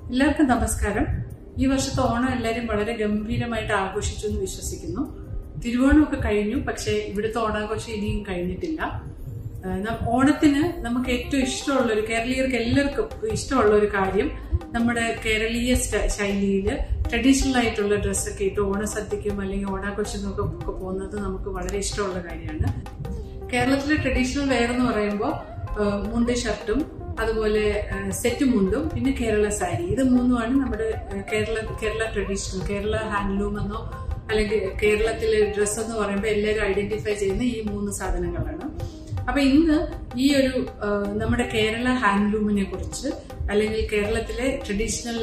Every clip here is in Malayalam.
എല്ലാവർക്കും നമസ്കാരം ഈ വർഷത്തെ ഓണം എല്ലാവരും വളരെ ഗംഭീരമായിട്ട് ആഘോഷിച്ചു എന്ന് വിശ്വസിക്കുന്നു തിരുവോണമൊക്കെ കഴിഞ്ഞു പക്ഷേ ഇവിടുത്തെ ഓണാഘോഷം ഇനിയും കഴിഞ്ഞിട്ടില്ല ആ, ന- ഓണത്തിന് നമുക്ക് ഏറ്റവും ഇഷ്ടമുള്ള ഒരു കേരളീയർക്ക് എല്ലാവർക്കും ഇഷ്ടമുള്ള ഒരു കാര്യം നമ്മുടെ കേരളീയ സ്റ്റ- ശൈലിയിൽ ട്രഡീഷണൽ ആയിട്ടുള്ള ഡ്രസ്സൊക്കെ ഇട്ട് ഓണസദ്യക്കും അല്ലെങ്കിൽ ഓണാഘോഷത്തിനൊക്കെ ഒക്കെ പോകുന്നത് നമുക്ക് വളരെ ഇഷ്ടമുള്ള കാര്യമാണ് കേരളത്തിലെ ട്രഡീഷണൽ വെയർ എന്ന് പറയുമ്പോൾ മുണ്ട് ഷർട്ടും അതുപോലെ ആ, സെറ്റ് മുണ്ടും പിന്നെ കേരള സാരി ഇത് മൂന്നുമാണ് നമ്മുടെ ആ, കേരള കേരള ട്രഡീഷണൽ കേരള ഹാൻഡ്ലൂം എന്നോ അല്ലെങ്കിൽ കേരളത്തിലെ ഡ്രസ്സ് എന്ന് പറയുമ്പോൾ എല്ലാവരും ഐഡന്റിഫൈ ചെയ്യുന്ന ഈ മൂന്ന് സാധനങ്ങളാണ് അപ്പൊ ഇന്ന് ഈ ഒരു ആ, നമ്മുടെ കേരള ഹാൻഡ്ലൂമിനെ കുറിച്ച് അല്ലെങ്കിൽ കേരളത്തിലെ ട്രഡീഷണൽ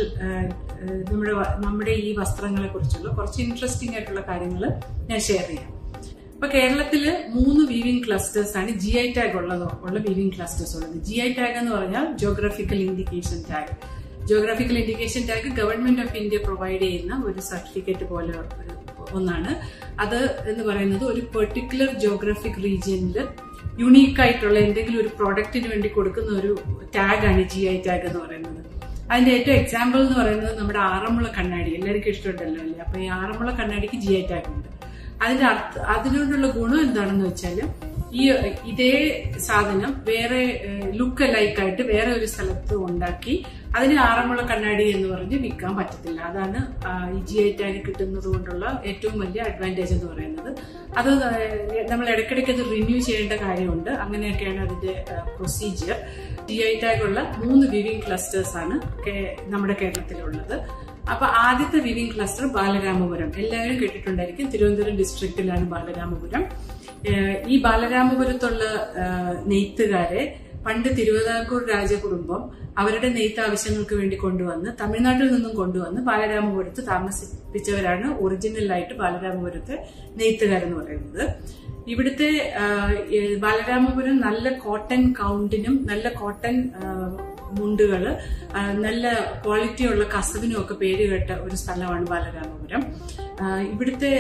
നമ്മുടെ വ- നമ്മുടെ ഈ വസ്ത്രങ്ങളെ കുറിച്ചുള്ള കുറച്ച് ഇൻട്രസ്റ്റിംഗ് ആയിട്ടുള്ള കാര്യങ്ങൾ ഞാൻ ഷെയർ ചെയ്യാം ഇപ്പൊ കേരളത്തില് മൂന്ന് വീവിംഗ് ക്ലസ്റ്റേഴ്സ് ആണ് ജി ഐ ടാഗ് ഉള്ളതോ ഉള്ള വീവിംഗ് ക്ലസ്റ്റേഴ്സ് ഉള്ളത് ജി ഐ ടാഗ് എന്ന് പറഞ്ഞാൽ geographical indication tag geographical indication tag government of India provide ചെയ്യുന്ന ഒരു സർട്ടിഫിക്കറ്റ് പോലെ ഒരു ഒന്നാണ് അത് എന്ന് പറയുന്നത് ഒരു പെർട്ടിക്കുലർ ജോഗ്രഫിക് റീജിയനിൽ യുണീക്ക് ആയിട്ടുള്ള എന്തെങ്കിലും ഒരു പ്രോഡക്റ്റിന് വേണ്ടി കൊടുക്കുന്ന ഒരു ടാഗാണ് ജി ഐ ടാഗ് എന്ന് പറയുന്നത് അതിന്റെ ഏറ്റവും എക്സാമ്പിൾ എന്ന് പറയുന്നത് നമ്മുടെ ആറന്മുള കണ്ണാടി എല്ലാവർക്കും ഇഷ്ടമുണ്ടല്ലോ അല്ലേ അപ്പൊ ഈ ആറന്മുള കണ്ണാടിക്ക് ജി ഐ ടാഗ് ഉണ്ട് അതിന്റെ അർത്ഥ അതിനോടുള്ള ഗുണം എന്താണെന്ന് വെച്ചാൽ ഈ ഇതേ സാധനം വേറെ ലുക്ക് ലൈക്ക് ആയിട്ട് വേറെ ഒരു സ്ഥലത്ത് ഉണ്ടാക്കി അതിന് ആറന്മുള കണ്ണാടി എന്ന് പറഞ്ഞ് വിൽക്കാൻ പറ്റത്തില്ല അതാണ് ആ, ഈ ജി ഐ ടാഗ് കിട്ടുന്നത് കൊണ്ടുള്ള ഏറ്റവും വലിയ അഡ്വാൻറ്റേജ് എന്ന് പറയുന്നത് അത് ഏഹ്, നമ്മൾ ഇടയ്ക്കിടയ്ക്ക് അത് റിന്യൂ ചെയ്യേണ്ട കാര്യമുണ്ട് അങ്ങനെയൊക്കെയാണ് അതിന്റെ പ്രൊസീജിയർ ജി ഐ ടാഗ് ഉള്ള മൂന്ന് വിവിംഗ് ക്ലസ്റ്റേഴ്സ് ആണ് കേ- നമ്മുടെ കേരളത്തിലുള്ളത് അപ്പൊ ആദ്യത്തെ വിവിംഗ് ക്ലസ്റ്റർ ബാലരാമപുരം എല്ലാവരും കേട്ടിട്ടുണ്ടായിരിക്കും തിരുവനന്തപുരം ഡിസ്ട്രിക്റ്റിലാണ് ബാലരാമപുരം ഏഹ് ഈ ബാലരാമപുരത്തുള്ള ഏഹ് നെയ്ത്തുകാരെ പണ്ട് തിരുവിതാംകൂർ രാജകുടുംബം അവരുടെ നെയ്ത്ത് ആവശ്യങ്ങൾക്ക് വേണ്ടി കൊണ്ടുവന്ന് തമിഴ്നാട്ടിൽ നിന്നും കൊണ്ടുവന്ന് ബാലരാമപുരത്ത് താമസിപ്പിച്ചവരാണ് ഒറിജിനലായിട്ട് ബാലരാമപുരത്തെ നെയ്ത്തുകാരെന്ന് പറയുന്നത് ഇവിടുത്തെ ആഹ്, ഏഹ് ബാലരാമപുരം നല്ല കോട്ടൺ കൗണ്ടിനും നല്ല കോട്ടൺ ആഹ്, മുണ്ടുകള് ആഹ്, നല്ല ക്വാളിറ്റിയുള്ള കസവിനും ഒക്കെ പേര് കേട്ട ഒരു സ്ഥലമാണ് ബാലരാമപുരം ആഹ്, ഇവിടുത്തെ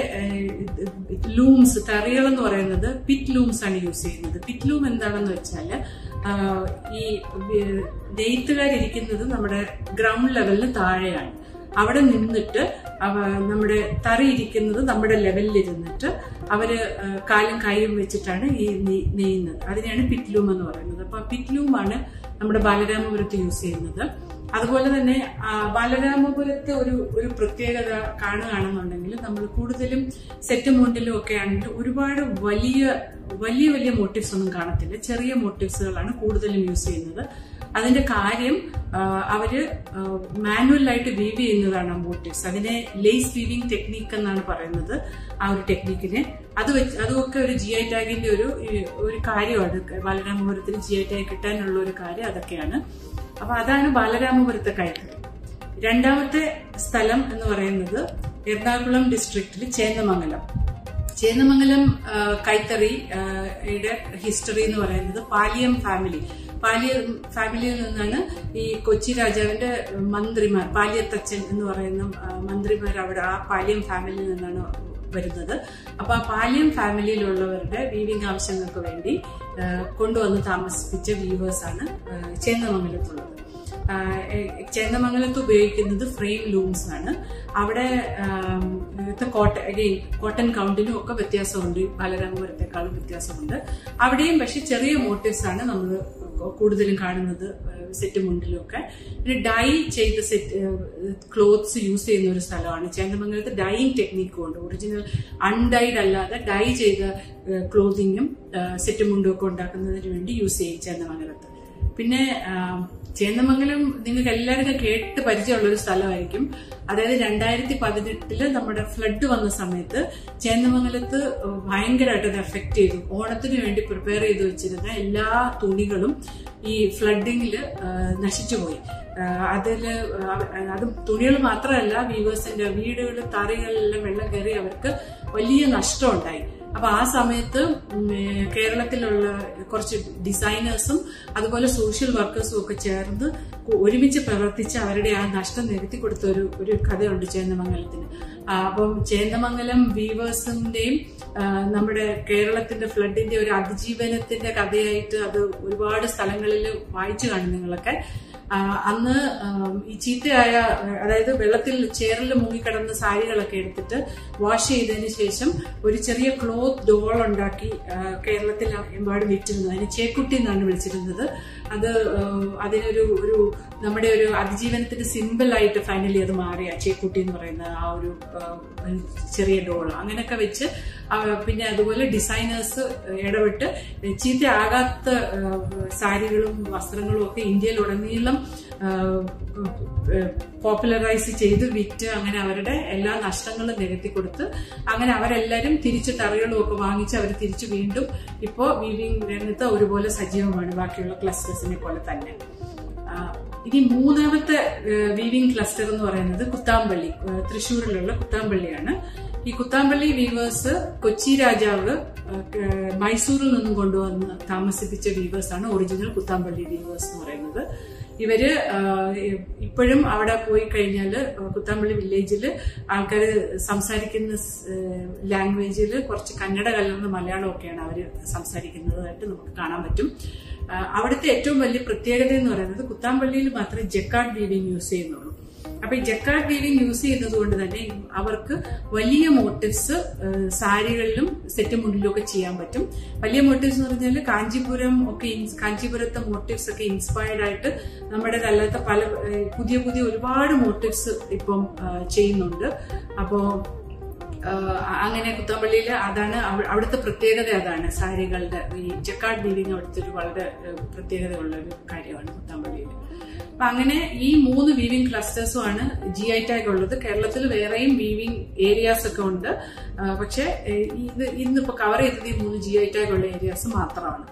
ലൂംസ് തറികൾ എന്ന് പറയുന്നത് പിറ്റ് ലൂംസ് ആണ് യൂസ് ചെയ്യുന്നത് പിറ്റ് ലൂം എന്താണെന്ന് വെച്ചാല് ആഹ്, ഈ വി- നെയ്ത്തുകാരിരിക്കുന്നത് നമ്മുടെ ഗ്രൗണ്ട് ലെവലിന് താഴെയാണ് അവിടെ നിന്നിട്ട് അവ നമ്മുടെ തറി ഇരിക്കുന്നത് നമ്മുടെ ലെവലിൽ ഇരുന്നിട്ട് അവര് ആ, കാലും കൈയും വെച്ചിട്ടാണ് ഈ നെയ്- നെയ്യുന്നത് അതിനെയാണ് പിറ്റ്ലൂം എന്ന് പറയുന്നത് അപ്പൊ പിറ്റ്ലൂമാണ് നമ്മുടെ ബാലരാമപുരത്ത് യൂസ് ചെയ്യുന്നത് അതുപോലെ തന്നെ ആ, ബാലരാമപുരത്ത് ഒരു ഒരു പ്രത്യേകത കാണുകയാണെന്നുണ്ടെങ്കിൽ നമ്മൾ കൂടുതലും സെറ്റ് മോണ്ടിലും ഒക്കെ ആണെങ്കിൽ ഒരുപാട് വലിയ വലിയ വലിയ മോട്ടീവ്സ് ഒന്നും കാണത്തില്ല ചെറിയ മോട്ടീവ്സുകളാണ് കൂടുതലും യൂസ് ചെയ്യുന്നത് അതിന്റെ കാര്യം ആ, അവര് മാനുവലായിട്ട് വീവ് ചെയ്യുന്നതാണ് ആ മോട്ടീവ്സ് അതിനെ ലേസ് വീവിംഗ് ടെക്നീക്ക് എന്നാണ് പറയുന്നത് ആ ഒരു ടെക്നീക്കിനെ അത് വെച്ച് അതൊക്കെ ഒരു ജി ഐ ടാഗിന്റെ ഒരു ഈ, ഒരു കാര്യമാണ് ബാലരാമപുരത്തിന് ജി ഐ ടാഗ് കിട്ടാനുള്ള ഒരു കാര്യം അതൊക്കെയാണ് അപ്പൊ അതാണ് ബാലരാമപുരത്തെ കയറ്റം രണ്ടാമത്തെ സ്ഥലം എന്ന് പറയുന്നത് എറണാകുളം ഡിസ്ട്രിക്റ്റിൽ ചേന്നമംഗലം ചേന്നമംഗലം ആ, കൈത്തറി ആ, യുടെ ഹിസ്റ്ററി എന്ന് പറയുന്നത് പാലിയം ഫാമിലി പാലിയം ഫാമിലിയിൽ നിന്നാണ് ഈ കൊച്ചി രാജാവിന്റെ മന്ത്രിമാർ പാലിയത്തച്ഛൻ എന്ന് പറയുന്ന ആ, മന്ത്രിമാർ അവിടെ ആ പാലിയം ഫാമിലിയിൽ നിന്നാണ് വരുന്നത് അപ്പൊ ആ പാലിയം ഫാമിലിയിലുള്ളവരുടെ വീവിംഗ് ആവശ്യങ്ങൾക്ക് വേണ്ടി ആ, കൊണ്ടുവന്ന് താമസിപ്പിച്ച വീവേഴ്സ് ആണ് ആ, ചേന്നമംഗലത്തുള്ളത് ആ, എ- ചേന്നമംഗലത്ത് ഉപയോഗിക്കുന്നത് ഫ്രെയിം ലൂംസ് ആണ് അവിടെ ആം, ഇവിടുത്തെ കോട്ടൺ അഗെയിൻ കോട്ടൺ കൗണ്ടിനും ഒക്കെ വ്യത്യാസമുണ്ട് ബാലരാമപുരത്തെക്കാളും വ്യത്യാസമുണ്ട് അവിടെയും പക്ഷെ ചെറിയ മോട്ടീവ്സ് ആണ് നമ്മൾ കൂടുതലും കാണുന്നത് സെറ്റ് മുണ്ടിലും ഒക്കെ പിന്നെ ഡൈ ചെയ്ത സെറ്റ് ക്ലോത്ത്സ് യൂസ് ചെയ്യുന്ന ഒരു സ്ഥലമാണ് ചേന്നമംഗലത്ത് ഡൈയിങ് ടെക്നീക്കും ഉണ്ട് ഒറിജിനൽ അൺഡൈഡ് അല്ലാതെ ഡൈ ചെയ്ത ക്ലോത്തിങ്ങും സെറ്റ് മുണ്ടും ഒക്കെ ഉണ്ടാക്കുന്നതിന് വേണ്ടി യൂസ് ചെയ്യും ചേന്നമംഗലത്ത് പിന്നെ ആ, ചേന്നമംഗലം നിങ്ങൾക്ക് എല്ലാവർക്കും കേട്ട് പരിചയമുള്ള ഒരു സ്ഥലമായിരിക്കും അതായത് രണ്ടായിരത്തി പതിനെട്ടില് നമ്മുടെ ഫ്ലഡ് വന്ന സമയത്ത് ചേന്നമംഗലത്ത് ഭയങ്കരമായിട്ട് അത് എഫക്ട് ചെയ്തു ഓണത്തിന് വേണ്ടി പ്രിപ്പയർ ചെയ്ത് വെച്ചിരുന്ന എല്ലാ തുണികളും ഈ ഫ്ലഡിങ്ങിൽ നശിച്ചുപോയി ആ, അതില് ആ, അത് തുണികൾ മാത്രമല്ല വീവേഴ്സിന്റെ വീടുകൾ തറികളിലെല്ലാം വെള്ളം കയറി അവർക്ക് വലിയ നഷ്ടം ഉണ്ടായി അപ്പൊ ആ സമയത്ത് ഉം, ഏ, കേരളത്തിലുള്ള കുറച്ച് ഡിസൈനേഴ്സും അതുപോലെ സോഷ്യൽ വർക്കേഴ്സും ഒക്കെ ചേർന്ന് കു- ഒരുമിച്ച് പ്രവർത്തിച്ച് അവരുടെ ആ നഷ്ടം നികത്തി കൊടുത്ത ഒരു ഒരു കഥയുണ്ട് ചേന്നമംഗലത്തിന് ആ, അപ്പം ചേന്നമംഗലം വീവേഴ്സിന്റെയും ആ, നമ്മുടെ കേരളത്തിന്റെ ഫ്ലഡിന്റെ ഒരു അതിജീവനത്തിന്റെ കഥയായിട്ട് അത് ഒരുപാട് സ്ഥലങ്ങളിൽ വായിച്ചു കാണും നിങ്ങളൊക്കെ ആ, അന്ന് ആം, ഈ ചീത്തയായ അതായത് വെള്ളത്തിൽ ചേറിൽ മുങ്ങിക്കിടന്ന സാരികളൊക്കെ എടുത്തിട്ട് വാഷ് ചെയ്തതിന് ശേഷം ഒരു ചെറിയ ക്ലോത്ത് ഡോൾ ഉണ്ടാക്കി ആ, കേരളത്തിൽ എമ്പാടും വിറ്റിരുന്നത് അതിന് ചേക്കുട്ടി എന്നാണ് വിളിച്ചിരുന്നത് അത് ആ, അതിനൊരു ഒരു നമ്മുടെ ഒരു അതിജീവനത്തിന്റെ സിമ്പിളായിട്ട് ഫൈനലി അത് മാറിയ ചേക്കുട്ടി എന്ന് പറയുന്ന ആ ഒരു ആ, ചെറിയ ഡോൾ അങ്ങനെയൊക്കെ വെച്ച് ആ, പിന്നെ അതുപോലെ ഡിസൈനേഴ്സ് ഇടപെട്ട് ചീത്തയാകാത്ത ആ, സാരികളും വസ്ത്രങ്ങളും ഒക്കെ ഇന്ത്യയിലുടനീളം പോപ്പുലറൈസ് ചെയ്ത് വിറ്റ് അങ്ങനെ അവരുടെ എല്ലാ നഷ്ടങ്ങളും നികത്തി കൊടുത്ത് അങ്ങനെ അവരെല്ലാവരും തിരിച്ച് തറകളും ഒക്കെ വാങ്ങിച്ച് അവർ തിരിച്ച് വീണ്ടും ഇപ്പോൾ വീവിംഗ് രംഗത്ത് ഒരുപോലെ സജീവമാണ് ബാക്കിയുള്ള ക്ലസ്റ്റേഴ്സിനെ പോലെ തന്നെ ആ, ഇനി മൂന്നാമത്തെ വീവിംഗ് ക്ലസ്റ്റർ എന്ന് പറയുന്നത് കുത്താമ്പള്ളി ആ, തൃശ്ശൂരിലുള്ള കുത്താമ്പള്ളിയാണ് ഈ കുത്താമ്പള്ളി വീവേഴ്സ് കൊച്ചി രാജാവ് ആ, ക- മൈസൂരിൽ നിന്നും കൊണ്ടുവന്ന് താമസിപ്പിച്ച വീവേഴ്സ് ആണ് ഒറിജിനൽ കുത്താമ്പള്ളി വീവേഴ്സ് എന്ന് പറയുന്നത് ഇവര് ആ, ഇപ്പോഴും അവിടെ പോയി കഴിഞ്ഞാൽ കുത്താമ്പള്ളി വില്ലേജിൽ ആൾക്കാർ സംസാരിക്കുന്ന ലാംഗ്വേജിൽ കുറച്ച് കന്നഡ കലർന്ന മലയാളമൊക്കെയാണ് അവർ സംസാരിക്കുന്നതായിട്ട് നമുക്ക് കാണാൻ പറ്റും ആ, അവിടുത്തെ ഏറ്റവും വലിയ പ്രത്യേകത എന്ന് പറയുന്നത് കുത്താമ്പള്ളിയിൽ മാത്രമേ ജക്കാർഡ് വീവിംഗ് യൂസ് ചെയ്യുന്നുള്ളൂ അപ്പൊ ഈ ജക്കാർഡ് വീവിംഗ് യൂസ് ചെയ്യുന്നത് കൊണ്ട് തന്നെ അവർക്ക് വലിയ മോട്ടീവ്സ് സാരികളിലും സെറ്റ് മുണ്ടിലും ഒക്കെ ചെയ്യാൻ പറ്റും വലിയ മോട്ടീവ്സ് എന്ന് പറഞ്ഞാൽ കാഞ്ചീപുരം ഒക്കെ ഇൻസ്- കാഞ്ചീപുരത്തെ മോട്ടീവ്സ് ഒക്കെ ഇൻസ്പയർഡ് ആയിട്ട് നമ്മുടെ അല്ലാത്ത പല ഏഹ്, പുതിയ പുതിയ ഒരുപാട് മോട്ടീവ്സ് ഇപ്പം ആ, ചെയ്യുന്നുണ്ട് അപ്പോ ആഹ് അങ്ങനെ കുത്തമ്പള്ളിയിൽ അതാണ് അവ- അവിടുത്തെ പ്രത്യേകത അതാണ് സാരികളുടെ ഈ ജക്കാർഡ് വീവിങ് അവിടുത്തെ ഒരു വളരെ ഏഹ്, പ്രത്യേകതയുള്ള ഒരു കാര്യമാണ് കുത്തമ്പള്ളിയിൽ അപ്പൊ അങ്ങനെ ഈ മൂന്ന് വീവിംഗ് ക്ലസ്റ്റേഴ്സും ആണ് ജി ഐ ടാഗ് ഉള്ളത് കേരളത്തിൽ വേറെയും വീവിംഗ് ഏരിയാസ് ഒക്കെ ഉണ്ട് ആഹ് പക്ഷെ ഏഹ്, ഇത് ഇന്നിപ്പോ കവർ ചെയ്തത് ഈ മൂന്ന് ജി ഐ ടാഗ് ഉള്ള ഏരിയാസ് മാത്രമാണ്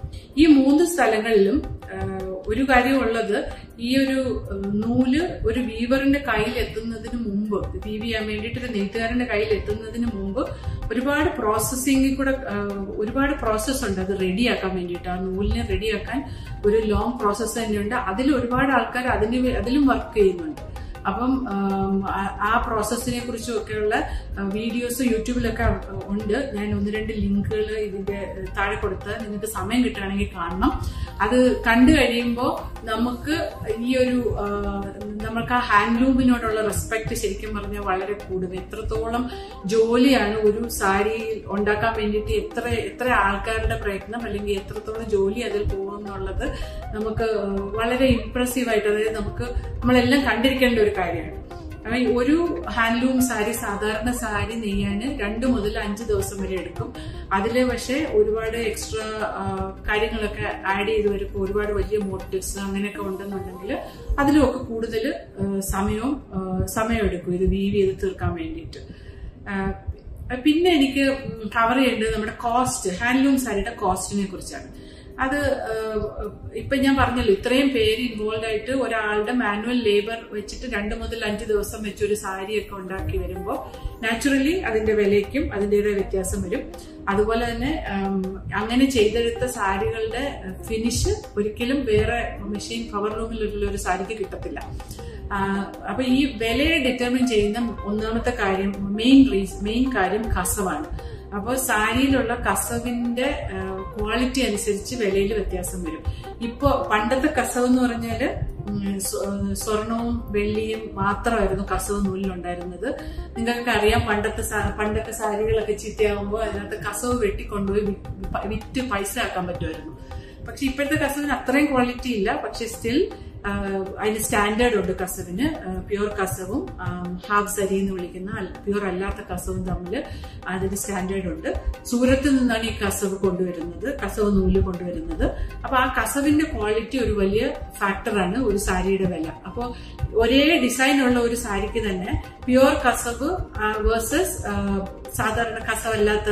ഈ മൂന്ന് സ്ഥലങ്ങളിലും ആഹ്, ഒരു കാര്യമുള്ളത് ഈ ഒരു ആഹ്, നൂല് ഒരു വീവറിന്റെ കയ്യിൽ എത്തുന്നതിന് മുമ്പ് വീവ് ചെയ്യാൻ വേണ്ടിയിട്ട് ഒരു നെയ്ത്തുകാരന്റെ കയ്യിൽ എത്തുന്നതിന് മുമ്പ് ഒരുപാട് പ്രോസസ്സിംഗിൽ കൂടെ ആഹ്, ഒരുപാട് പ്രോസസ്സ് ഉണ്ട് അത് റെഡിയാക്കാൻ വേണ്ടിയിട്ട് ആ നൂലിനെ റെഡിയാക്കാൻ ഒരു ലോങ് പ്രോസസ്സ് തന്നെയുണ്ട് അതിൽ ഒരുപാട് ആൾക്കാർ അതിന് വേ- അതിലും വർക്ക് ചെയ്യുന്നുണ്ട് അപ്പം ആം, ആ- ആ പ്രോസസ്സിനെ കുറിച്ചും ഒക്കെയുള്ള വീഡിയോസ് യൂട്യൂബിലൊക്കെ ഉണ്ട് ഞാൻ ഒന്ന് രണ്ട് ലിങ്കുകൾ ഇതിന്റെ താഴെ കൊടുത്ത് നിങ്ങൾക്ക് സമയം കിട്ടുകയാണെങ്കിൽ കാണണം അത് കണ്ടു കഴിയുമ്പോൾ നമുക്ക് ഈ ഒരു ആ, നമ്മൾക്ക് ആ ഹാൻഡ്ലൂമിനോടുള്ള റെസ്പെക്ട് ശരിക്കും പറഞ്ഞാൽ വളരെ കൂടും എത്രത്തോളം ജോലിയാണ് ഒരു സാരി ഉണ്ടാക്കാൻ വേണ്ടിയിട്ട് എത്ര എത്ര ആൾക്കാരുടെ പ്രയത്നം അല്ലെങ്കിൽ എത്രത്തോളം ജോലി അതിൽ പോകുമെന്നുള്ളത് നമുക്ക് വളരെ ഇംപ്രസീവ് ആയിട്ട് അതായത് നമുക്ക് നമ്മളെല്ലാം കണ്ടിരിക്കേണ്ട ഒരു കാര്യമാണ് I mean, ഒരു ഹാൻഡ്ലൂം സാരി സാധാരണ സാരി നെയ്യാൻ രണ്ട് മുതൽ അഞ്ച് ദിവസം വരെ എടുക്കും അതിൽ പക്ഷേ ഒരുപാട് എക്സ്ട്രാ കാര്യങ്ങളൊക്കെ ആഡ് ചെയ്ത് വരുമ്പോൾ ഒരുപാട് വലിയ മോട്ടീവ്സ് അങ്ങനെയൊക്കെ ഉണ്ടെന്നുണ്ടെങ്കിൽ അതിലൊക്കെ കൂടുതൽ സമയവും ആ, സമയമെടുക്കും ഇത് വീവ് ചെയ്ത് തീർക്കാൻ വേണ്ടിയിട്ട് ആ, പിന്നെ എനിക്ക് കവർ ചെയ്യേണ്ടത് നമ്മുടെ കോസ്റ്റ് ഹാൻഡ്ലൂം സാരിയുടെ കോസ്റ്റിനെ കുറിച്ചാണ് അത് ആഹ്, ഇപ്പൊ ഞാൻ പറഞ്ഞല്ലോ ഇത്രയും പേര് ഇൻവോൾവ് ആയിട്ട് ഒരാളുടെ മാനുവൽ ലേബർ വെച്ചിട്ട് രണ്ട് മുതൽ അഞ്ച് ദിവസം വെച്ച് ഒരു സാരിയൊക്കെ ഉണ്ടാക്കി വരുമ്പോൾ നാച്ചുറലി അതിന്റെ വിലയ്ക്കും അതിൻ്റെതായ വ്യത്യാസം വരും അതുപോലെ തന്നെ ആം, അങ്ങനെ ചെയ്തെടുത്ത സാരികളുടെ ഫിനിഷ് ഒരിക്കലും വേറെ മെഷീൻ പവർ ലൂമിലുള്ള ഒരു സാരിക്ക് കിട്ടത്തില്ല ആ, അപ്പൊ ഈ വിലയെ ഡിറ്റർമിൻ ചെയ്യുന്ന ഒന്നാമത്തെ കാര്യം മെയിൻ റീസ് മെയിൻ കാര്യം കസവാണ് അപ്പോൾ സാരിയിലുള്ള കസവിന്റെ ക്വാളിറ്റി അനുസരിച്ച് വിലയിൽ വ്യത്യാസം വരും ഇപ്പോ പണ്ടത്തെ കസവ് എന്ന് പറഞ്ഞാല് ഉം, സ്വ- സ്വർണവും വെള്ളിയും മാത്രമായിരുന്നു കസവ് നൂലിലുണ്ടായിരുന്നത് നിങ്ങൾക്ക് അറിയാം പണ്ടത്തെ സാ- പണ്ടത്തെ സാരികളൊക്കെ ചീത്തയാകുമ്പോൾ അതിനകത്ത് കസവ് വെട്ടിക്കൊണ്ടുപോയി വി- വിറ്റ് പൈസ ആക്കാൻ പറ്റുമായിരുന്നു പക്ഷെ ഇപ്പോഴത്തെ കസവിന് അത്രയും ക്വാളിറ്റി ഇല്ല പക്ഷെ സ്റ്റിൽ അതിന് സ്റ്റാൻഡേർഡ് ഉണ്ട് കസവിന് പ്യുവർ കസവും ഹാഫ് സരി എന്ന് വിളിക്കുന്ന പ്യുവർ അല്ലാത്ത കസവും തമ്മിൽ അതിന് സ്റ്റാൻഡേർഡ് ഉണ്ട് സൂരത്തിൽ നിന്നാണ് ഈ കസവ് കൊണ്ടുവരുന്നത് കസവ് നൂല് കൊണ്ടുവരുന്നത് അപ്പൊ ആ കസവിന്റെ ക്വാളിറ്റി ഒരു വലിയ ഫാക്ടറാണ് ഒരു സാരിയുടെ വില അപ്പോൾ ഒരേ ഡിസൈൻ ഉള്ള ഒരു സാരിക്ക് തന്നെ പ്യുവർ കസവ് വേഴ്സസ് സാധാരണ കസവല്ലാത്ത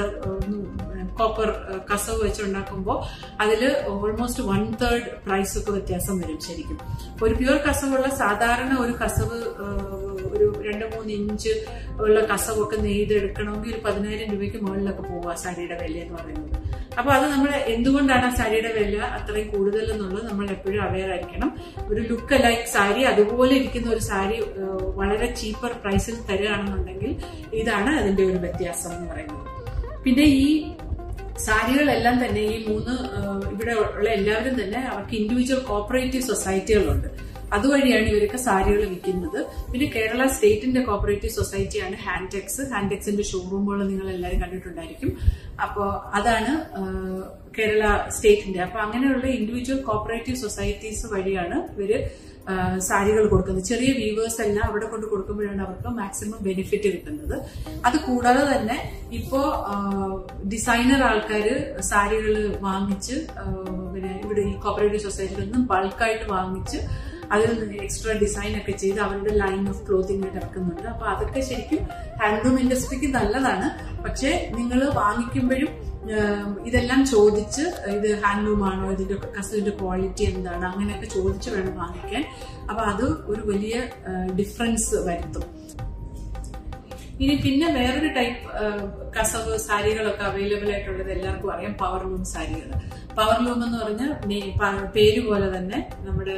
കോപ്പർ കസവ് വെച്ചുണ്ടാക്കുമ്പോൾ അതിൽ ഓൾമോസ്റ്റ് വൺ തേർഡ് പ്രൈസ് ഒക്കെ വ്യത്യാസം വരും ശരിക്കും ഒരു പ്യുവർ കസവുള്ള സാധാരണ ഒരു കസവ് ആ, ഒരു രണ്ട് മൂന്ന് ഇഞ്ച് ഉള്ള കസവൊക്കെ നെയ്തെടുക്കണമെങ്കിൽ ഒരു പതിനായിരം രൂപയ്ക്ക് മുകളിലൊക്കെ പോവുക സാരിയുടെ വില എന്ന് പറയുന്നത് അപ്പൊ അത് നമ്മൾ എന്തുകൊണ്ടാണ് ആ സാരിയുടെ വില അത്രയും കൂടുതൽ എന്നുള്ളത് നമ്മൾ എപ്പോഴും അവെയർ ആയിരിക്കണം ഒരു ലുക്ക് ലൈക്ക് സാരി അതുപോലെ ഇരിക്കുന്ന ഒരു സാരി ആ, വളരെ ചീപ്പർ പ്രൈസിൽ തരികയാണെന്നുണ്ടെങ്കിൽ ഇതാണ് അതിന്റെ ഒരു വ്യത്യാസം എന്ന് പറയുന്നത് പിന്നെ ഈ സാരികളെല്ലാം തന്നെ ഈ മൂന്ന് ആ, ഇവിടെ ഉള്ള എല്ലാവരും തന്നെ അവർക്ക് ഇൻഡിവിജ്വൽ കോപ്പറേറ്റീവ് സൊസൈറ്റികളുണ്ട് അതുവഴിയാണ് ഇവരൊക്കെ സാരികൾ വിൽക്കുന്നത് പിന്നെ കേരള സ്റ്റേറ്റിന്റെ കോപ്പറേറ്റീവ് സൊസൈറ്റിയാണ് ഹാൻഡെക്സ് ഹാൻഡെക്സിന്റെ ഷോറൂമുകൾ നിങ്ങൾ എല്ലാവരും കണ്ടിട്ടുണ്ടായിരിക്കും അപ്പോൾ അതാണ് ആ, കേരള സ്റ്റേറ്റിന്റെ അപ്പൊ അങ്ങനെയുള്ള ഇൻഡിവിജ്വൽ കോപ്പറേറ്റീവ് സൊസൈറ്റീസ് വഴിയാണ് ഇവര് ആ, സാരികൾ കൊടുക്കുന്നത് ചെറിയ വീവേഴ്സ് എല്ലാം അവിടെ കൊണ്ട് കൊടുക്കുമ്പോഴാണ് അവർക്ക് മാക്സിമം ബെനിഫിറ്റ് കിട്ടുന്നത് അത് കൂടാതെ തന്നെ ഇപ്പോ ഡിസൈനർ ആൾക്കാര് സാരികൾ വാങ്ങിച്ച് ആ, പിന്നെ ഇവിടെ ഈ കോപ്പറേറ്റീവ് സൊസൈറ്റിയിൽ നിന്നും ബൾക്കായിട്ട് വാങ്ങിച്ച് അതിൽ എക്സ്ട്രാ ഡിസൈൻ ഒക്കെ ചെയ്ത് അവരുടെ ലൈൻ ഓഫ് ക്ലോത്തിങ് ആയിട്ട് ഇറക്കുന്നുണ്ട് അപ്പൊ അതൊക്കെ ശരിക്കും ഹാൻഡ്ലൂം ഇൻഡസ്ട്രിക്ക് നല്ലതാണ് പക്ഷെ നിങ്ങൾ വാങ്ങിക്കുമ്പോഴും ആം, ഇതെല്ലാം ചോദിച്ച് ഇത് ഹാൻഡ്ലൂം ആണോ ഇതിന്റെ കസലിന്റെ ക്വാളിറ്റി എന്താണ് അങ്ങനെയൊക്കെ ചോദിച്ച് വേണം വാങ്ങിക്കാൻ അപ്പൊ അത് ഒരു വലിയ ഡിഫറൻസ് വരുത്തും ഇനി പിന്നെ വേറൊരു ടൈപ്പ് കസവ് സാരികളൊക്കെ അവൈലബിൾ ആയിട്ടുള്ളത് എല്ലാവർക്കും അറിയാം പവർ ലൂം സാരികൾ പവർ ലൂം എന്ന് പറഞ്ഞാൽ മേ- പ- പേര് പോലെ തന്നെ നമ്മുടെ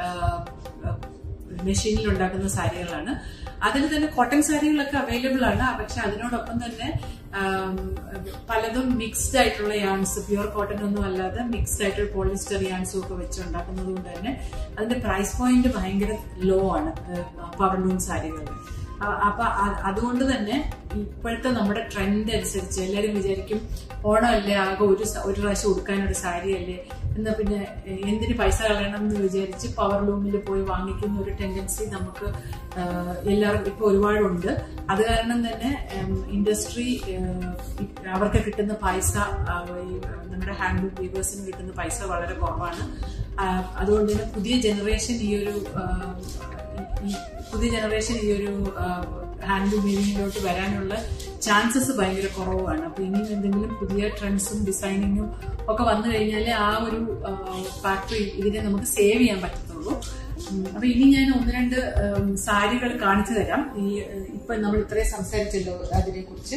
മെഷീനിൽ ഉണ്ടാക്കുന്ന സാരികളാണ് അതിൽ തന്നെ കോട്ടൺ സാരികളൊക്കെ അവൈലബിൾ ആണ് പക്ഷെ അതിനോടൊപ്പം തന്നെ ആം, പലതും മിക്സ്ഡ് ആയിട്ടുള്ള യാൺസ് പ്യുവർ കോട്ടൺ ഒന്നും അല്ലാതെ മിക്സ്ഡ് ആയിട്ടുള്ള പോളിസ്റ്റർ യാൺസും ഒക്കെ വെച്ച് ഉണ്ടാക്കുന്നത് കൊണ്ട് തന്നെ അതിന്റെ പ്രൈസ് പോയിന്റ് ഭയങ്കര ലോ ആണ് പവർ ലൂം സാരികളിൽ അ- അപ്പൊ അ- അതുകൊണ്ട് തന്നെ ഇപ്പോഴത്തെ നമ്മുടെ ട്രെൻഡ് അനുസരിച്ച് എല്ലാവരും വിചാരിക്കും ഓണമല്ലേ ആകെ ഒരു സ- ഒരു പ്രാവശ്യം ഉടുക്കാൻ ഒരു സാരിയല്ലേ എന്നാ പിന്നെ എ- എന്തിന് പൈസ കളയണം എന്ന് വിചാരിച്ച് പവർ ലൂമിൽ പോയി വാങ്ങിക്കുന്ന ഒരു ടെൻഡൻസി നമുക്ക് ആ, എല്ലാവർക്കും ഇപ്പൊ ഒരുപാടുണ്ട് അത് കാരണം തന്നെ ഇൻഡസ്ട്രി അവർക്ക് കിട്ടുന്ന പൈസ ആ, ഈ നമ്മുടെ ഹാൻഡ് വീവേഴ്സിന് കിട്ടുന്ന പൈസ വളരെ കുറവാണ് ആ, അതുകൊണ്ട് തന്നെ പുതിയ ജനറേഷൻ ഈ ഒരു ആ, ഈ ഈ പുതിയ ജനറേഷൻ ഈ ഒരു ഹാൻഡ് വീവിങ്ങിലോട്ട് വരാനുള്ള ചാൻസസ് ഭയങ്കര കുറവാണ് അപ്പൊ ഇനിയും എന്തെങ്കിലും പുതിയ ട്രെൻഡ്സും ഡിസൈനിങ്ങും ഒക്കെ വന്നു കഴിഞ്ഞാൽ ആ ഒരു ഫാക്ടറി ഇതിനെ നമുക്ക് സേവ് ചെയ്യാൻ പറ്റത്തുള്ളൂ ഉം, അപ്പൊ ഇനി ഞാൻ ഒന്ന് രണ്ട് സാരികൾ കാണിച്ചു തരാം ഈ ഏഹ്, ഇപ്പൊ നമ്മൾ ഇത്രയും സംസാരിച്ചല്ലോ അതിനെ കുറിച്ച്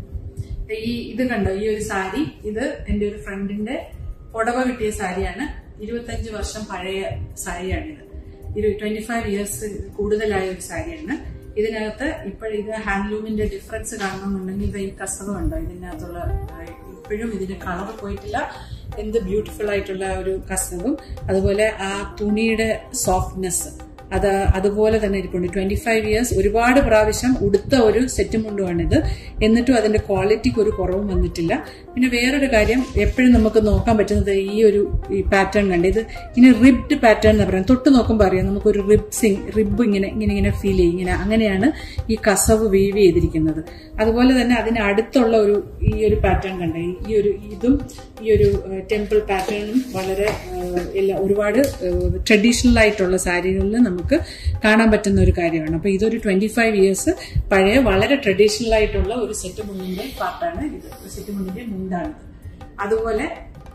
ഈ ഇത് കണ്ടോ ഈ ഒരു സാരി ഇത് എന്റെ ഒരു ഫ്രണ്ടിന്റെ പുടവ കിട്ടിയ സാരിയാണ് ഇരുപത്തഞ്ച് വർഷം പഴയ സാരിയാണിത് ഒരു ട്വന്റി ഫൈവ് ഇയേഴ്സ് കൂടുതലായ ഒരു സാരിയാണ് ഇതിനകത്ത് ഇപ്പോൾ ഇത് ഹാൻഡ്ലൂമിന്റെ ഡിഫറൻസ് കാണണമെന്നുണ്ടെങ്കിൽ ഇത് ഈ കസവ് ഉണ്ടോ ഇതിനകത്തുള്ള ആ, ഇപ്പോഴും ഇതിന്റെ കളർ പോയിട്ടില്ല എന്ത് ബ്യൂട്ടിഫുൾ ആയിട്ടുള്ള ഒരു കസവും അതുപോലെ ആ തുണിയുടെ സോഫ്റ്റ്നെസ് അത് അതുപോലെ തന്നെ ഇരിപ്പുണ്ട് ട്വന്റി ഫൈവ് ഇയേഴ്സ് ഒരുപാട് പ്രാവശ്യം ഉടുത്ത ഒരു സെറ്റ് മുണ്ടുമാണിത് എന്നിട്ടും അതിന്റെ ക്വാളിറ്റിക്ക് ഒരു കുറവും വന്നിട്ടില്ല പിന്നെ വേറൊരു കാര്യം എപ്പോഴും നമുക്ക് നോക്കാൻ പറ്റുന്നത് ഈ ഒരു ഈ പാറ്റേൺ കണ്ട് ഇത് ഇനി റിബ്ഡ് പാറ്റേൺ എന്ന് പറയാം തൊട്ട് നോക്കുമ്പോൾ അറിയാം നമുക്കൊരു റിബ്സിങ് റിബ് ഇങ്ങനെ ഇങ്ങനെ ഇങ്ങനെ ഫീൽ ചെയ്യും ഇങ്ങനെ അങ്ങനെയാണ് ഈ കസവ് വീവ് ചെയ്തിരിക്കുന്നത് അതുപോലെ തന്നെ അതിന് അടുത്തുള്ള ഒരു ഈ ഒരു പാറ്റേൺ കണ്ട ഈ ഒരു ഇതും ഈ ഒരു ടെമ്പിൾ പാറ്റേണും വളരെ ഏഹ്, എല്ലാ ഒരുപാട് ട്രഡീഷണൽ ആയിട്ടുള്ള സാരികളിൽ നമുക്ക് കാണാൻ പറ്റുന്ന ഒരു കാര്യമാണ് അപ്പൊ ഇതൊരു ട്വന്റി ഫൈവ് ഇയേഴ്സ് പഴയ വളരെ ട്രഡീഷണൽ ആയിട്ടുള്ള ഒരു സെറ്റ് മുണ്ടിന്റെ പാർട്ടാണ് ഇത് സെറ്റ് മുണ്ടിന്റെ മുണ്ടാണ് അതുപോലെ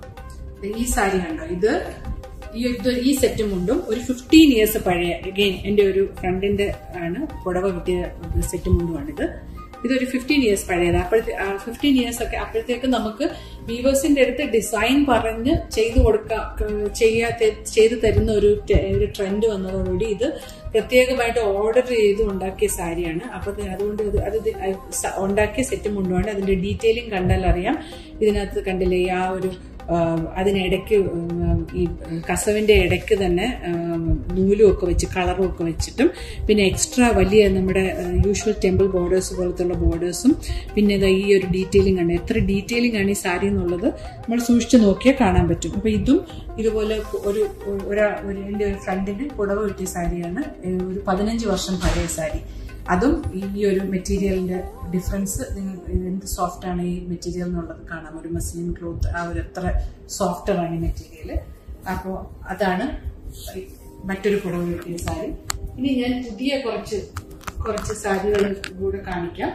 ഈ സാരി കണ്ടോ ഇത് ഈ ഇത് ഈ സെറ്റ് മുണ്ടും ഒരു ഫിഫ്റ്റീൻ ഇയേഴ്സ് പഴയ അഗെയിൻ എന്റെ ഒരു ഫ്രണ്ടിന്റെ ആണ് പുടവ കിട്ടിയ സെറ്റ് മുണ്ടുമാണിത് ഇതൊരു ഫിഫ്റ്റീൻ ഇയേഴ്സ് പഴയത് അപ്പോഴത്തെ ഫിഫ്റ്റീൻ ഇയേഴ്സ് ഒക്കെ അപ്പോഴത്തേക്ക് നമുക്ക് വീവേഴ്സിന്റെ അടുത്ത് ഡിസൈൻ പറഞ്ഞ് ചെയ്തു കൊടുക്ക ചെയ്യാത്ത ചെയ്തു തരുന്ന ഒരു ടെ- ഒരു ട്രെൻഡ് വന്നതോടുകൂടി ഇത് പ്രത്യേകമായിട്ട് ഓർഡർ ചെയ്ത് ഉണ്ടാക്കിയ സാരിയാണ് അപ്പൊ ഇത് അതുകൊണ്ട് ഇത് അത് ഇത് സ- ഉണ്ടാക്കിയ സെറ്റ് മുണ്ടുമാണ് അതിന്റെ ഡീറ്റെയിലിംഗ് കണ്ടാൽ അറിയാം ഇതിനകത്ത് കണ്ടില്ലേ ഈ ആ ഒരു ആ, അതിനിടയ്ക്ക് ഉം, ഈ കസവിന്റെ ഇടയ്ക്ക് തന്നെ ആ, നൂലും ഒക്കെ വെച്ച് കളറും ഒക്കെ വെച്ചിട്ടും പിന്നെ എക്സ്ട്രാ വലിയ നമ്മുടെ യൂഷ്വൽ ടെമ്പിൾ ബോർഡേഴ്സ് പോലത്തുള്ള ബോർഡേഴ്സും പിന്നെ ദാ ഈ ഒരു ഡീറ്റെയിലിംഗ് ആണ് എത്ര ഡീറ്റെയിലിംഗ് ആണ് ഈ സാരി എന്നുള്ളത് നമ്മൾ സൂക്ഷിച്ചു നോക്കിയാൽ കാണാൻ പറ്റും അപ്പൊ ഇതും ഇതുപോലെ ഒരു ഒരാ ഒരു എൻ്റെ ഒരു ഫ്രണ്ടിന് പുടവ കിട്ടിയ സാരിയാണ് ഏ, ഒരു പതിനഞ്ച് വർഷം പഴയ സാരി അതും ഈ ഒരു മെറ്റീരിയലിന്റെ ഡിഫറൻസ് നിങ്ങൾ എന്ത് സോഫ്റ്റ് ആണ് ഈ മെറ്റീരിയൽ എന്നുള്ളത് കാണാം ഒരു മസ്ലിൻ ക്ലോത്ത് ആ ഒരു എത്ര സോഫ്റ്റർ ആണ് ഈ മെറ്റീരിയൽ അപ്പോൾ അതാണ് ഈ മറ്റൊരു പുടവ കിട്ടിയ സാരി ഇനി ഞാൻ പുതിയ കുറച്ച് കുറച്ച് സാരികൾ കൂടെ കാണിക്കാം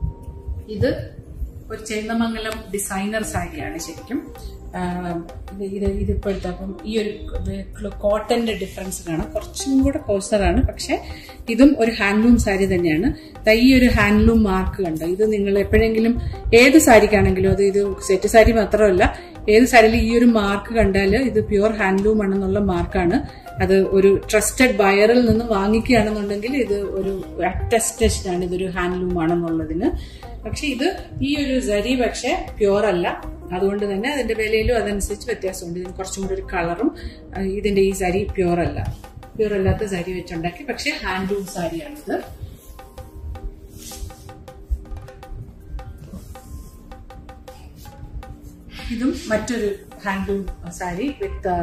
ഇത് ഒരു ചേന്നമംഗലം ഡിസൈനർ സാരിയാണ് ശരിക്കും ആഹ് ഇത് ഇത് ഇതിപ്പോഴത്തെ അപ്പം ഈ ഒരു കോട്ടന്റെ ഡിഫറൻസ് കാണാം കുറച്ചും കൂടെ കോഴ്സറാണ് പക്ഷെ ഇതും ഒരു ഹാൻഡ്ലൂം സാരി തന്നെയാണ് ദാ ഈ ഒരു ഹാൻഡ്ലൂം മാർക്ക് കണ്ടോ ഇത് നിങ്ങൾ എപ്പോഴെങ്കിലും ഏത് സാരിക്കാണെങ്കിലും അത് ഇത് സെറ്റ് സാരി മാത്രമല്ല ഏത് സാരിയിലും ഈ ഒരു മാർക്ക് കണ്ടാൽ ഇത് പ്യുവർ ഹാൻഡ്ലൂം ആണെന്നുള്ള മാർക്കാണ് അത് ഒരു ട്രസ്റ്റഡ് ബയറിൽ നിന്ന് വാങ്ങിക്കുകയാണെന്നുണ്ടെങ്കിൽ ഇത് ഒരു അറ്റസ്റ്റഡ് ആണ് ഇതൊരു ഹാൻഡ്ലൂം ആണെന്നുള്ളതിന് പക്ഷെ ഇത് ഈ ഒരു സരി പക്ഷെ പ്യുവർ അല്ല അതുകൊണ്ട് തന്നെ അതിന്റെ വിലയിലും അതനുസരിച്ച് വ്യത്യാസമുണ്ട് ഇതിന് കുറച്ചും കൂടി ഒരു കളറും ഇതിന്റെ ഈ സരി പ്യുവർ അല്ല പ്യൂർ അല്ലാത്ത സാരി വെച്ചുണ്ടാക്കി പക്ഷെ ഹാൻഡ്ലൂം സാരിയാണിത് ഇതും മറ്റൊരു ഹാൻഡ്ലൂം സാരി വിത്ത്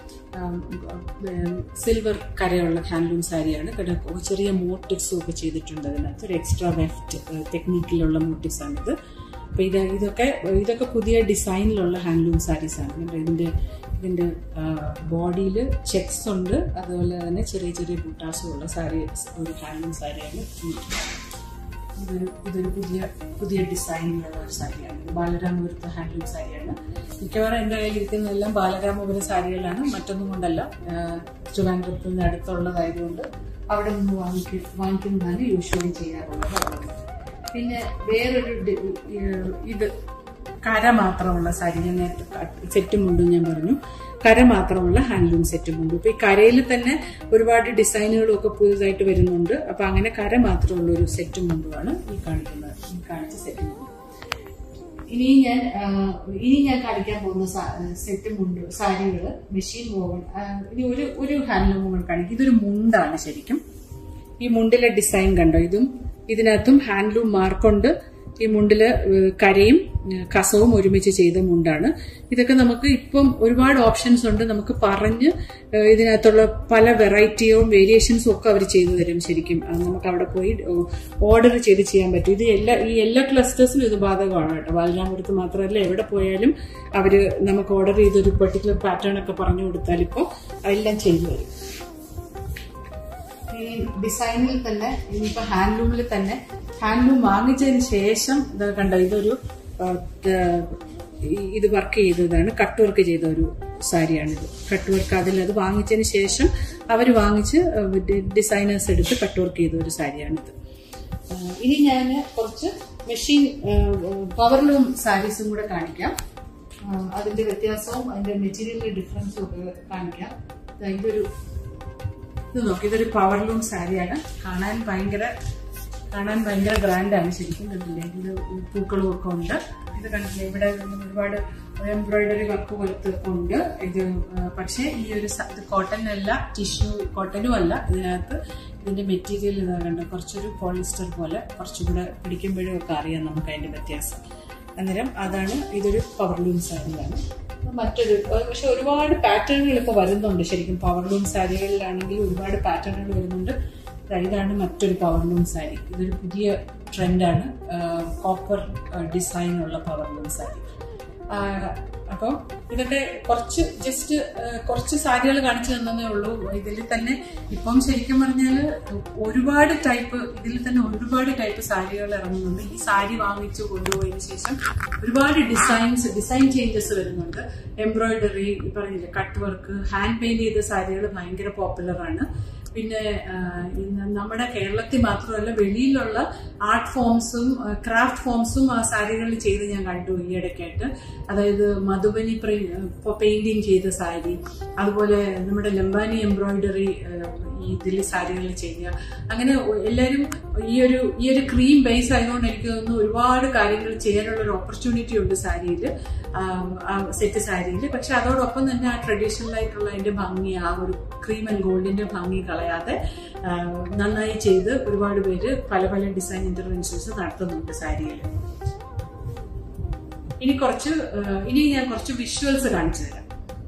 സിൽവർ കരയുള്ള ഹാൻഡ്ലൂം സാരിയാണ് ഇവിടെ ചെറിയ മോട്ടിവ്സും ഒക്കെ ചെയ്തിട്ടുണ്ട് അതിനകത്ത് ഒരു എക്സ്ട്രാ വെഫ്റ്റ് ടെക്നിക്കിലുള്ള മോട്ടിവ്സ് ആണിത് അപ്പൊ ഇത് ഇതൊക്കെ ഇതൊക്കെ പുതിയ ഡിസൈനിലുള്ള ഹാൻഡ്ലൂം സാരീസ് ആണ് കണ്ടോ? ഇതിന്റെ ഇതിന്റെ ബോഡിയിൽ ചെക്സ് ഉണ്ട് അതുപോലെ തന്നെ ചെറിയ ചെറിയ ബൂട്ടാസും ഉള്ള സാരി ഒരു ഹാൻഡ്ലൂം സാരിയാണ് ഈ ഇതൊരു ഇതൊരു പുതിയ പുതിയ ഡിസൈനിലുള്ള ഒരു സാരിയാണ് ഇത് ബാലരാമപുരത്തെ ഹാൻഡ്ലൂം സാരിയാണ് മിക്കവാറും എൻ്റെ കയ്യിൽ ഇരിക്കുന്നതെല്ലാം ബാലരാമപുരം സാരികളാണ് മറ്റൊന്നും കൊണ്ടല്ല ആഹ് ട്രിവാൻഡ്രത്ത് നിന്ന് അടുത്തുള്ളതായതുകൊണ്ട് അവിടെ നിന്ന് വാങ്ങിക്ക വാങ്ങിക്കുന്നതാണ് യൂഷ്വലി ചെയ്യാറുള്ളത് അവിടെ പിന്നെ വേറൊരു ഡി- ഈ- ഇത് കര മാത്രമുള്ള സാരി ഞാൻ നേരത്തെ സെറ്റും മുണ്ടും ഞാൻ പറഞ്ഞു കര മാത്രമുള്ള ഹാൻഡ്ലൂം സെറ്റും ഉണ്ട് ഇപ്പൊ ഈ കരയിൽ തന്നെ ഒരുപാട് ഡിസൈനുകളും ഒക്കെ പുതുതായിട്ട് വരുന്നുണ്ട് അപ്പൊ അങ്ങനെ കര മാത്രമുള്ള ഒരു സെറ്റും മുണ്ടുമാണ് ഈ കാണിക്കുന്നത് ഈ കാണിച്ച സെറ്റും മുണ്ട് ഇനി ഞാൻ ആ, ഇനി ഞാൻ കാണിക്കാൻ പോകുന്ന സെറ്റും മുണ്ട് സാരികള് മെഷീൻ വോവൺ ഇനി ഒരു ഒരു ഹാൻഡ്ലൂം വോവൺ കാണിക്കും ഇതൊരു മുണ്ടാണ് ശരിക്കും ഈ മുണ്ടിലെ ഡിസൈൻ കണ്ടോ ഇതും ഇതിനകത്തും ഹാൻഡ്ലൂം മാർക്കുണ്ട് ഈ മുണ്ടില് ഏഹ്, കരയും ഏഹ്, കസവും ഒരുമിച്ച് ചെയ്ത മുണ്ടാണ് ഇതൊക്കെ നമുക്ക് ഇപ്പം ഒരുപാട് ഓപ്ഷൻസ് ഉണ്ട് നമുക്ക് പറഞ്ഞ് ഏഹ്, ഇതിനകത്തുള്ള പല വെറൈറ്റിയും വേരിയേഷൻസും ഒക്കെ അവർ ചെയ്തു തരും ശരിക്കും അത് നമുക്ക് അവിടെ പോയി ഓർഡർ ചെയ്ത് ചെയ്യാൻ പറ്റും ഇത് എല്ലാ ഈ എല്ലാ ക്ലസ്റ്റേഴ്സിലും ഇത് ബാധകമാണ് കേട്ടോ ബാലരാമപുരത്ത് മാത്രമല്ല എവിടെ പോയാലും അവര് നമുക്ക് ഓർഡർ ചെയ്തൊരു പെർട്ടിക്കുലർ പാറ്റേൺ ഒക്കെ പറഞ്ഞു കൊടുത്താൽ ഇപ്പോൾ അതെല്ലാം ചെയ്തു തരും ഈ ഡിസൈനിൽ തന്നെ ഇനിയിപ്പോ ഹാൻഡ്ലൂമിൽ തന്നെ ഹാൻഡ്ലൂം വാങ്ങിച്ചതിന് ശേഷം ഇത് കണ്ടോ ഇതൊരു ആ, ത- ഈ- ഇത് വർക്ക് ചെയ്തതാണ് കട്ട് വർക്ക് ചെയ്ത ഒരു സാരിയാണിത് കട്ട് വർക്ക് അതിൽ അത് വാങ്ങിച്ചതിന് ശേഷം അവർ വാങ്ങിച്ച് ഡിസൈനേഴ്സ് എടുത്ത് കട്ട് വർക്ക് ചെയ്ത ഒരു സാരിയാണിത് ആ, ഇനി ഞാൻ കുറച്ച് മെഷീൻ പവർലൂം സാരീസും കൂടെ കാണിക്കാം ആ, അതിന്റെ വ്യത്യാസവും അതിന്റെ മെറ്റീരിയലിന്റെ ഡിഫറൻസും ഒക്കെ കാണിക്കാം ദാ ഇതൊരു ഇത് നോക്കി ഇതൊരു പവർലൂം സാരിയാണ് കാണാൻ ഭയങ്കര കാണാൻ ഭയങ്കര ഗ്രാൻഡാണ് ശരിക്കും കണ്ടില്ലേ ഇത് പൂക്കളും ഒക്കെ ഉണ്ട് ഇത് കണ്ടില്ലേ ഇവിടെ ഒരുപാട് എംബ്രോയിഡറി വർക്ക് പോലത്തെ ഉണ്ട് ഇത് ആ, പക്ഷേ ഈ ഒരു സ- ഇത് കോട്ടൺ അല്ല ടിഷ്യൂ കോട്ടനും അല്ല ഇതിനകത്ത് ഇതിന്റെ മെറ്റീരിയൽ ഇതാ കണ്ടോ കുറച്ചൊരു പോളിസ്റ്റർ പോലെ കുറച്ചുകൂടെ പിടിക്കുമ്പോഴും ഒക്കെ അറിയാം നമുക്ക് അതിന്റെ വ്യത്യാസം അന്നേരം അതാണ് ഇതൊരു പവർലൂം സാരിയാണ് മറ്റൊരു പക്ഷെ ഒരുപാട് പാറ്റേണുകൾ ഇപ്പോൾ വരുന്നുണ്ട് ശരിക്കും പവർലൂം സാരികളിലാണെങ്കിൽ ഒരുപാട് പാറ്റേണുകൾ വരുന്നുണ്ട് ദാ ഇതാണ് മറ്റൊരു പവർലൂം സാരി ഇതൊരു പുതിയ ട്രെൻഡാണ് കോപ്പർ ഡിസൈനുള്ള പവർലൂം സാരി അപ്പോൾ ഇതൊക്കെ കുറച്ച് ജസ്റ്റ് കുറച്ച് സാരികൾ കാണിച്ചു തന്നതേ ഉള്ളൂ ഇതിൽ തന്നെ ഇപ്പം ശരിക്കും പറഞ്ഞാൽ ഒരുപാട് ടൈപ്പ് ഇതിൽ തന്നെ ഒരുപാട് ടൈപ്പ് സാരികൾ ഇറങ്ങുന്നുണ്ട് ഈ സാരി വാങ്ങിച്ചു കൊണ്ടുപോയതിനു ശേഷം ഒരുപാട് ഡിസൈൻസ് ഡിസൈൻ ചേഞ്ചസ് വരുന്നുണ്ട് എംബ്രോയിഡറി പറഞ്ഞില്ലേ കട്ട് വർക്ക് ഹാൻഡ് പെയിന്റ് ചെയ്ത സാരികൾ ഭയങ്കര പോപ്പുലറാണ് പിന്നെ ആ, ഇന്ന് നമ്മുടെ കേരളത്തിൽ മാത്രമല്ല വെളിയിലുള്ള ആർട്ട് ഫോംസും ക്രാഫ്റ്റ് ഫോംസും ആ സാരികളിൽ ചെയ്ത് ഞാൻ കണ്ടു ഈ ഇടയ്ക്കായിട്ട് അതായത് മധുബനി പെയിന്റിങ് ചെയ്ത സാരി അതുപോലെ നമ്മുടെ ലംബാനി എംബ്രോയിഡറി ഈ ഇതിൽ സാരികളിൽ ചെയ്യുക അങ്ങനെ എല്ലാവരും ഈ ഒരു ഈ ഒരു ക്രീം ബേസ് ആയതുകൊണ്ട് എനിക്ക് തോന്നുന്നു ഒരുപാട് കാര്യങ്ങൾ ചെയ്യാനുള്ള ഒരു ഓപ്പർച്യൂണിറ്റി ഉണ്ട് സാരിയിൽ സെറ്റ് സാരിയിൽ പക്ഷെ അതോടൊപ്പം തന്നെ ആ ട്രഡീഷണൽ ആയിട്ടുള്ള അതിന്റെ ഭംഗി ആ ഒരു ക്രീം ആൻഡ് ഗോൾഡിന്റെ ഭംഗി കളയാതെ ആ, നന്നായി ചെയ്ത് ഒരുപാട് പേര് പല പല ഡിസൈൻ ഇന്റർവെൻഷൻസ് നടത്തുന്നുണ്ട് സാരിയിൽ ഇനി കുറച്ച് ആ, ഇനി ഞാൻ കുറച്ച് വിഷ്വൽസ് കാണിച്ചു തരാം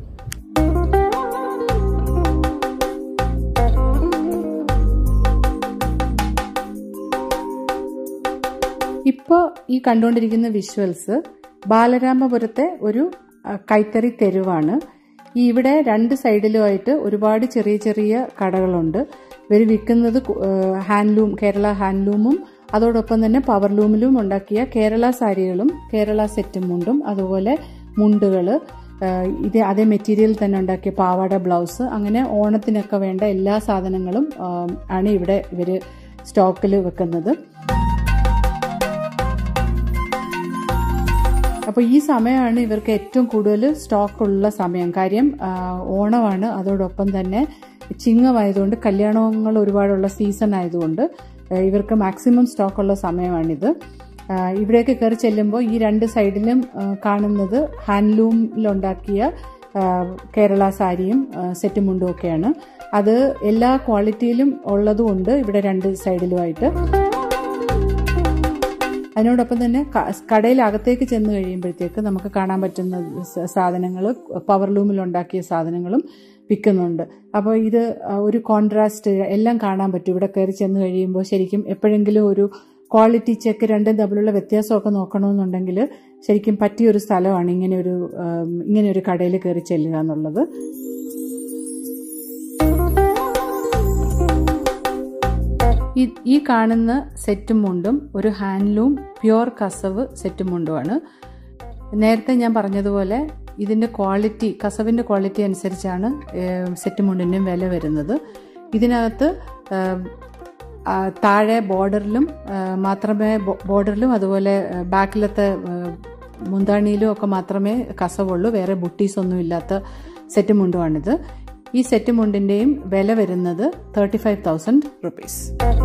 ഇപ്പോൾ ഈ കണ്ടുകൊണ്ടിരിക്കുന്ന വിഷ്വൽസ് ബാലരാമപുരത്തെ ഒരു ആ, കൈത്തറി തെരുവാണ് ഈ ഇവിടെ രണ്ട് സൈഡിലുമായിട്ട് ഒരുപാട് ചെറിയ ചെറിയ കടകളുണ്ട് ഇവർ വിൽക്കുന്നത് കു- ആ, ഹാൻഡ്ലൂം കേരള ഹാൻഡ്ലൂമും അതോടൊപ്പം തന്നെ പവർലൂമിലും ഉണ്ടാക്കിയ കേരള സാരികളും കേരള സെറ്റും മുണ്ടും അതുപോലെ മുണ്ടുകള് ആ, ഇത് അതേ മെറ്റീരിയൽ തന്നെ ഉണ്ടാക്കിയ പാവാട ബ്ലൗസ് അങ്ങനെ ഓണത്തിനൊക്കെ വേണ്ട എല്ലാ സാധനങ്ങളും ആ, ആണ് ഇവിടെ ഇവര് സ്റ്റോക്കിൽ വെക്കുന്നത് അപ്പോൾ ഈ സമയമാണ് ഇവർക്ക് ഏറ്റവും കൂടുതൽ സ്റ്റോക്ക് ഉള്ള സമയം കാര്യം ആ, ഓണമാണ് അതോടൊപ്പം തന്നെ ചിങ്ങമായതുകൊണ്ട് കല്യാണങ്ങൾ ഒരുപാടുള്ള സീസൺ ആയതുകൊണ്ട് ആ, ഇവർക്ക് മാക്സിമം സ്റ്റോക്ക് ഉള്ള സമയമാണിത് ആ, ഇവിടെയൊക്കെ കയറി ചെല്ലുമ്പോൾ ഈ രണ്ട് സൈഡിലും ആ, കാണുന്നത് ഹാൻഡ്ലൂമിലുണ്ടാക്കിയ ആ, കേരള സാരിയും ആ, സെറ്റ് മുണ്ടും ഒക്കെയാണ് അത് എല്ലാ ക്വാളിറ്റിയിലും ഉള്ളതുകൊണ്ട് ഇവിടെ രണ്ട് സൈഡിലുമായിട്ട് അതിനോടൊപ്പം തന്നെ കടയിലകത്തേക്ക് ചെന്ന് കഴിയുമ്പോഴത്തേക്ക് നമുക്ക് കാണാൻ പറ്റുന്ന സാധനങ്ങൾ പവർ ലൂമിൽ ഉണ്ടാക്കിയ സാധനങ്ങളും വിൽക്കുന്നുണ്ട് അപ്പോൾ ഇത് ഒരു കോൺട്രാസ്റ്റ് എല്ലാം കാണാൻ പറ്റും ഇവിടെ കയറി ചെന്ന് കഴിയുമ്പോൾ ശരിക്കും എപ്പോഴെങ്കിലും ഒരു ക്വാളിറ്റി ചെക്ക് രണ്ടും തമ്മിലുള്ള വ്യത്യാസമൊക്കെ നോക്കണമെന്നുണ്ടെങ്കിൽ ശരിക്കും പറ്റിയൊരു സ്ഥലമാണ് ഇങ്ങനെ ഒരു ഇങ്ങനെ ഒരു കടയിൽ കയറി ചെല്ലുക എന്നുള്ളത് ഈ ഈ കാണുന്ന സെറ്റും മുണ്ടും ഒരു ഹാൻഡ്ലൂം പ്യുവർ കസവ് സെറ്റും മുണ്ടുമാണ് നേരത്തെ ഞാൻ പറഞ്ഞതുപോലെ ഇതിൻ്റെ ക്വാളിറ്റി കസവിൻ്റെ ക്വാളിറ്റി അനുസരിച്ചാണ് സെറ്റ് മുണ്ടിൻ്റെയും വില വരുന്നത് ഇതിനകത്ത് താഴെ ബോർഡറിലും മാത്രമേ ബോർഡറിലും അതുപോലെ ബാക്കിലത്തെ മുന്താണിയിലും ഒക്കെ മാത്രമേ കസവുള്ളൂ വേറെ ബുട്ടീസ് ഒന്നും ഇല്ലാത്ത സെറ്റ് മുണ്ടുമാണിത് ഈ സെറ്റ് മുണ്ടിൻ്റെയും വില വരുന്നത് തേർട്ടി ഫൈവ് തൗസൻഡ് റുപ്പീസ്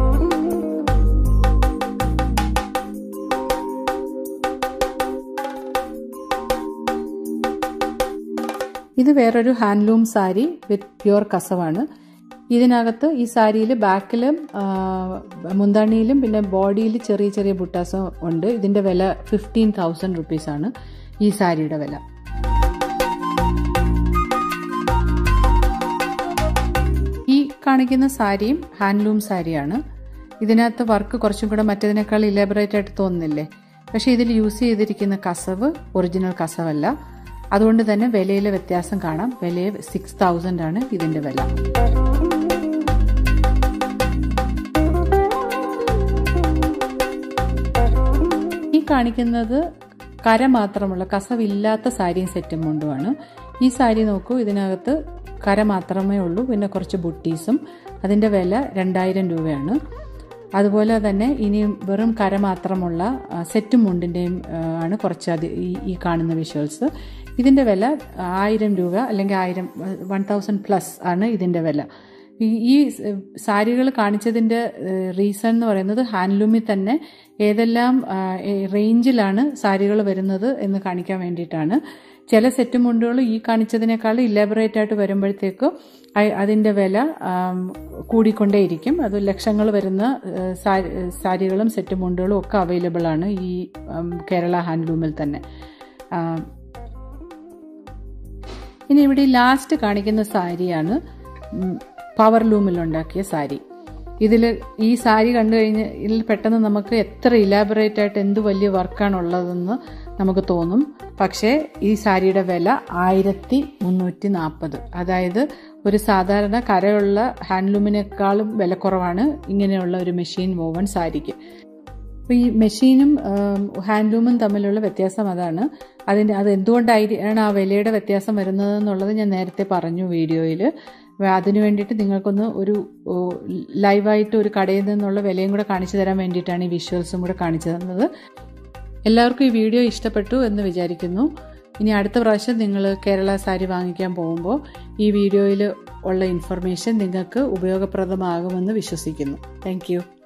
ഇത് വേറൊരു ഹാൻഡ്ലൂം സാരി വിത്ത് പ്യുവർ കസവാണ് ഇതിനകത്ത് ഈ സാരിയിൽ ബാക്കിലും മുന്താണിയിലും പിന്നെ ബോഡിയിൽ ചെറിയ ചെറിയ ബുട്ടാസും ഉണ്ട് ഇതിൻ്റെ വില ഫിഫ്റ്റീൻ തൗസൻഡ് റുപ്പീസാണ് ഈ സാരിയുടെ വില ഈ കാണിക്കുന്ന സാരിയും ഹാൻഡ്ലൂം സാരിയാണ് ഇതിനകത്ത് വർക്ക് കുറച്ചും കൂടെ മറ്റതിനേക്കാൾ ഇലാബറേറ്റ് ആയിട്ട് തോന്നുന്നില്ലേ പക്ഷേ ഇതിൽ യൂസ് ചെയ്തിരിക്കുന്ന കസവ് ഒറിജിനൽ കസവല്ല അതുകൊണ്ട് തന്നെ വിലയിലെ വ്യത്യാസം കാണാം വില സിക്സ് തൗസൻഡ് ആണ് ഇതിൻ്റെ വില ഈ കാണിക്കുന്നത് കര മാത്രമുള്ള കസവില്ലാത്ത സാരിയും സെറ്റും കൊണ്ടുമാണ് ഈ സാരി നോക്കൂ ഇതിനകത്ത് കര മാത്രമേ ഉള്ളൂ പിന്നെ കുറച്ച് ബുട്ടീസും അതിൻ്റെ വില രണ്ടായിരം രൂപയാണ് അതുപോലെ തന്നെ ഇനി വെറും കര മാത്രമുള്ള സെറ്റും മുണ്ടിൻ്റെയും ആണ് കുറച്ച് അത് ഈ കാണുന്ന വിഷ്വൽസ് ഇതിൻ്റെ വില ആയിരം രൂപ അല്ലെങ്കിൽ ആയിരം വൺ തൗസൻഡ് പ്ലസ് ആണ് ഇതിൻ്റെ വില ഈ സാരികൾ കാണിച്ചതിൻ്റെ റീസൺ എന്ന് പറയുന്നത് ഹാൻഡ്ലൂമിൽ തന്നെ ഏതെല്ലാം റേഞ്ചിലാണ് സാരികൾ വരുന്നത് എന്ന് കാണിക്കാൻ വേണ്ടിയിട്ടാണ് ചില സെറ്റ് മുണ്ടുകൾ ഈ കാണിച്ചതിനേക്കാൾ ഇല്ലാബറേറ്റ് ആയിട്ട് വരുമ്പോഴത്തേക്ക് അതിൻ്റെ വില കൂടിക്കൊണ്ടേയിരിക്കും അത് ലക്ഷങ്ങൾ വരുന്ന സാരികളും സെറ്റ് മുണ്ടുകളും ഒക്കെ അവൈലബിൾ ആണ് ഈ കേരള ഹാൻഡ്ലൂമിൽ തന്നെ ഇനി ഇവിടെ ലാസ്റ്റ് കാണിക്കുന്ന സാരിയാണ് പവർ ലൂമിലുണ്ടാക്കിയ സാരി ഇതിൽ ഈ സാരി കണ്ടു കഴിഞ്ഞ് ഇതിൽ പെട്ടെന്ന് നമുക്ക് എത്ര ഇലാബറേറ്റ് ആയിട്ട് എന്ത് വലിയ വർക്കാണ് ഉള്ളതെന്ന് നമുക്ക് തോന്നും പക്ഷേ ഈ സാരിയുടെ വില ആയിരത്തി മുന്നൂറ്റി നാൽപ്പത് അതായത് ഒരു സാധാരണ കരയുള്ള ഹാൻഡ്ലൂമിനേക്കാളും വിലക്കുറവാണ് ഇങ്ങനെയുള്ള ഒരു മെഷീൻ വോവൺ സാരിക്ക് അപ്പോൾ ഈ മെഷീനും ഹാൻഡ്ലൂമും തമ്മിലുള്ള വ്യത്യാസം അതാണ് അതിൻ്റെ അത് എന്തുകൊണ്ടാണ് ആ വിലയുടെ വ്യത്യാസം വരുന്നത് എന്നുള്ളത് ഞാൻ നേരത്തെ പറഞ്ഞു വീഡിയോയിൽ അതിനു വേണ്ടിയിട്ട് നിങ്ങൾക്കൊന്ന് ഒരു ലൈവായിട്ട് ഒരു കടയിൽ നിന്നുള്ള വിലയും കൂടെ കാണിച്ചു തരാൻ വേണ്ടിയിട്ടാണ് ഈ വിഷ്വൽസും കൂടെ കാണിച്ചു തന്നത് എല്ലാവർക്കും ഈ വീഡിയോ ഇഷ്ടപ്പെട്ടു എന്ന് വിചാരിക്കുന്നു ഇനി അടുത്ത പ്രാവശ്യം നിങ്ങൾ കേരള സാരി വാങ്ങിക്കാൻ പോകുമ്പോൾ ഈ വീഡിയോയിൽ ഉള്ള ഇൻഫർമേഷൻ നിങ്ങൾക്ക് ഉപയോഗപ്രദമാകുമെന്ന് വിശ്വസിക്കുന്നു താങ്ക്